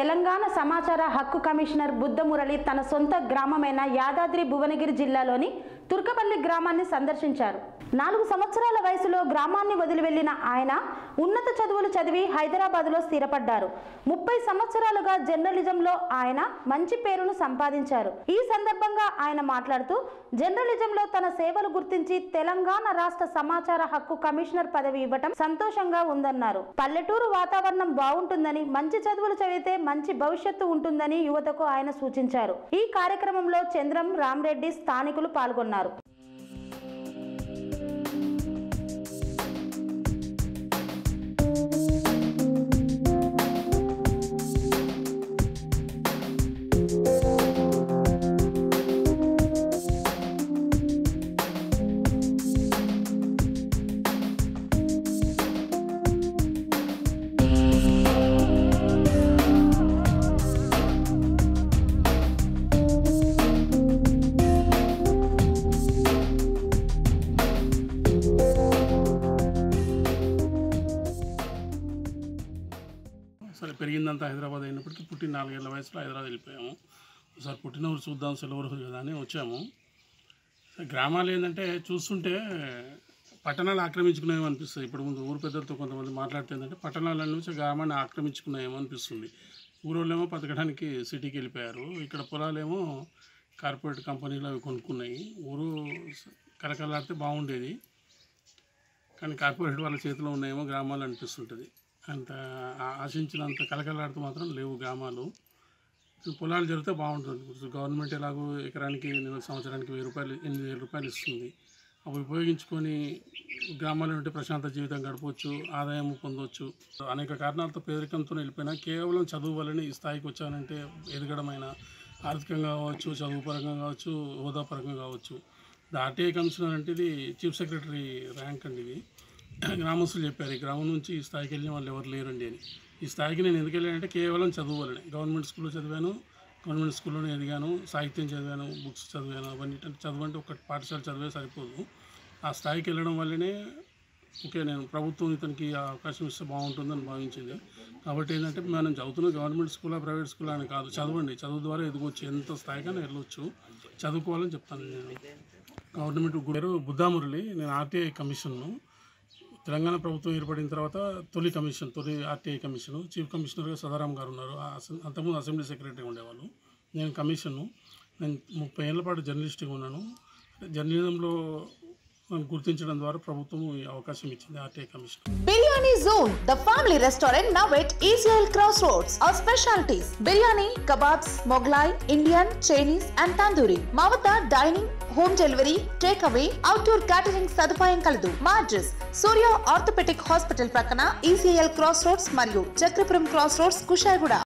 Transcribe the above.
తెలంగాణ సమాచార హక్కు కమిషనర్ బుద్ధమురళి తన సొంత గ్రామమైన యాదాద్రి భువనగిరి జిల్లాలోని తుర్కపల్లి గ్రామాన్ని సందర్శించారు నాలుగు సంవత్సరాల వయసులో గ్రామాన్ని వదిలి వెళ్లిన ఆయన ఉన్నత చదువులు చదివి హైదరాబాద్లో స్థిరపడ్డారు ముప్పై సంవత్సరాలుగా జర్నలిజంలో ఆయన మంచి పేరును సంపాదించారు ఈ సందర్భంగా ఆయన మాట్లాడుతూ జర్నలిజంలో తన సేవలు గుర్తించి తెలంగాణ రాష్ట్ర సమాచార హక్కు కమిషనర్ పదవి ఇవ్వటం సంతోషంగా ఉందన్నారు పల్లెటూరు వాతావరణం బాగుంటుందని మంచి చదువులు చదివితే మంచి భవిష్యత్తు ఉంటుందని యువతకు ఆయన సూచించారు ఈ కార్యక్రమంలో చంద్రం రామరెడ్డి స్థానికులు పాల్గొన్నారు సరే పెరిగిందంతా హైదరాబాద్ అయినప్పటికీ పుట్టిన నాలుగేళ్ల వయసులో హైదరాబాద్ వెళ్ళిపోయాము ఒకసారి పుట్టిన ఊరు చూద్దాం సెలవు రోజు కదా అని వచ్చాము సరే గ్రామాలు ఏంటంటే చూస్తుంటే పట్టణాలు ఆక్రమించుకున్నాయేమో అనిపిస్తుంది ఇప్పుడు ముందు ఊరు పెద్దలతో కొంతమంది మాట్లాడితే ఏంటంటే పట్టణాల నుంచి గ్రామాన్ని ఆక్రమించుకున్నాయేమో అనిపిస్తుంది ఊరోళ్ళేమో బతకడానికి సిటీకి వెళ్ళిపోయారు ఇక్కడ పొలాలేమో కార్పొరేట్ కంపెనీలు అవి కొనుక్కున్నాయి ఊరు కలకలాడితే బాగుండేది కానీ కార్పొరేట్ వాళ్ళ చేతిలో ఉన్నాయేమో గ్రామాలు అనిపిస్తుంటుంది అంత ఆ- ఆశించినంత కలకలాడుతూ మాత్రం లేవు గ్రామాలు ఈ పొలాలు జరిగితే బాగుంటుంది ఇప్పుడు గవర్నమెంట్ ఎలాగో ఎకరానికి నెల సంవత్సరానికి వెయ్యి రూపాయలు ఎనిమిది వేల రూపాయలు ఇస్తుంది అవి ఉపయోగించుకొని గ్రామాల్లో ఉంటే ప్రశాంత జీవితం గడపవచ్చు ఆదాయం పొందవచ్చు అనేక కారణాలతో పేదరికంతో వెళ్ళిపోయినా కేవలం చదువు వల్లనే ఈ స్థాయికి వచ్చానంటే ఎదగడమైన ఆర్థికంగా కావచ్చు చదువు పరంగా కావచ్చు హోదా పరంగా కావచ్చు ద ఆర్టీఐ కమిషనర్ అంటే ఇది చీఫ్ సెక్రటరీ ర్యాంక్ అండి ఇది గ్రామస్తులు చెప్పారు ఈ గ్రామం నుంచి ఈ స్థాయికి వెళ్ళిన వాళ్ళు ఎవరు లేరండి అని ఈ స్థాయికి నేను ఎందుకు వెళ్ళానంటే కేవలం చదువు వల్లనే గవర్నమెంట్ స్కూల్లో చదివాను గవర్నమెంట్ స్కూల్లోనే ఎదిగాను సాహిత్యం చదివాను బుక్స్ చదివాను అవన్నీ చదువు అంటే ఒక పాఠశాల చదివే సరిపోదు ఆ స్థాయికి వెళ్ళడం వల్లనే ఓకే నేను ప్రభుత్వం ఇతనికి ఆ అవకాశం ఇస్తే బాగుంటుందని భావించింది కాబట్టి ఏంటంటే మనం చదువుతున్న గవర్నమెంట్ స్కూలా ప్రైవేట్ స్కూల్ అని కాదు చదవండి చదువు ద్వారా ఎదగొచ్చు ఎంత స్థాయికైనా వెళ్ళొచ్చు చదువుకోవాలని చెప్తాను నేను గవర్నమెంట్ గురు బుద్ధామురళి నేను ఆర్టీఐ కమిషన్ను తెలంగాణ ప్రభుత్వం ఏర్పడిన తర్వాత తొలి కమిషన్ తొలి ఆర్టీఐ కమిషన్ చీఫ్ కమిషనర్గా సదారాం గారు ఉన్నారు ఆ అసెం- అంతకుముందు అసెంబ్లీ సెక్రటరీ ఉండేవాళ్ళు నేను కమిషన్ను నేను ముప్పై ఏళ్ల పాటు జర్నలిస్ట్గా ఉన్నాను జర్నలిజంలో నన్ను గుర్తించడం ద్వారా ప్రభుత్వం ఈ అవకాశం ఇచ్చింది RTI commission Biryani Zone, the family restaurant now at Israel Crossroads. Our specialties biryani, kebabs, Moglai, Indian, Chinese, and tandoori. మా వద్ద dining home delivery take away outdoor catering సదుపాయం కలదు మా అడ్రస్ సూర్య ఆర్థోపెటిక్ హాస్పిటల్ ప్రక్కన ఈసీఎల్ క్రాస్ రోడ్స్ మరియు Chakrapuram cross roads Kushaiguda